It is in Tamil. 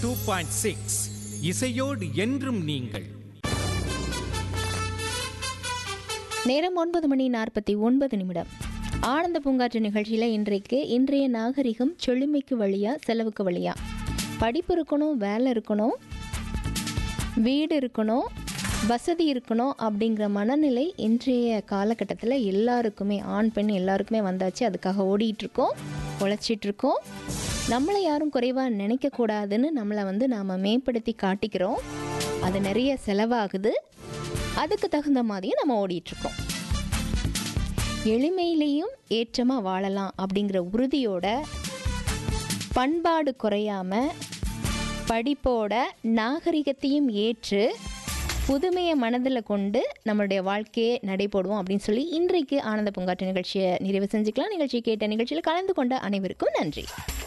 டூ பாயிண்ட் சிக்ஸ் இசையோடு என்றும் நீங்கள் நேரம் ஒன்பது மணி நாற்பத்தி ஒன்பது நிமிடம் ஆனந்த பூங்காற்று நிகழ்ச்சியில் இன்றைக்கு இன்றைய நாகரிகம் செழுமைக்கு வழியா செலவுக்கு வழியா படிப்பு இருக்கணும் வேலை இருக்கணும் வீடு இருக்கணும் வசதி இருக்கணும் அப்படிங்கிற மனநிலை இன்றைய காலகட்டத்தில் எல்லாருக்குமே ஆண் பெண் எல்லாருக்குமே வந்தாச்சு அதுக்காக ஓடிட்டு இருக்கோம் உழைச்சிட்டு இருக்கோம் நம்மளை யாரும் குறைவாக நினைக்கக்கூடாதுன்னு நம்மளை வந்து நாம் மேம்படுத்தி காட்டிக்கிறோம் அது நிறைய செலவாகுது அதுக்கு தகுந்த மாதிரியும் நம்ம ஓடிட்டுருக்கோம் எளிமையிலையும் ஏற்றமாக வாழலாம் அப்படிங்கிற உறுதியோட பண்பாடு குறையாம படிப்போட நாகரிகத்தையும் ஏற்று புதுமையை மனதில் கொண்டு நம்மளுடைய வாழ்க்கையை நடைபோடுவோம் அப்படின்னு சொல்லி இன்றைக்கு ஆனந்த பூங்காற்று நிகழ்ச்சியை நிறைவு செஞ்சுக்கலாம் நிகழ்ச்சியை கேட்ட நிகழ்ச்சியில் கலந்து கொண்ட அனைவருக்கும் நன்றி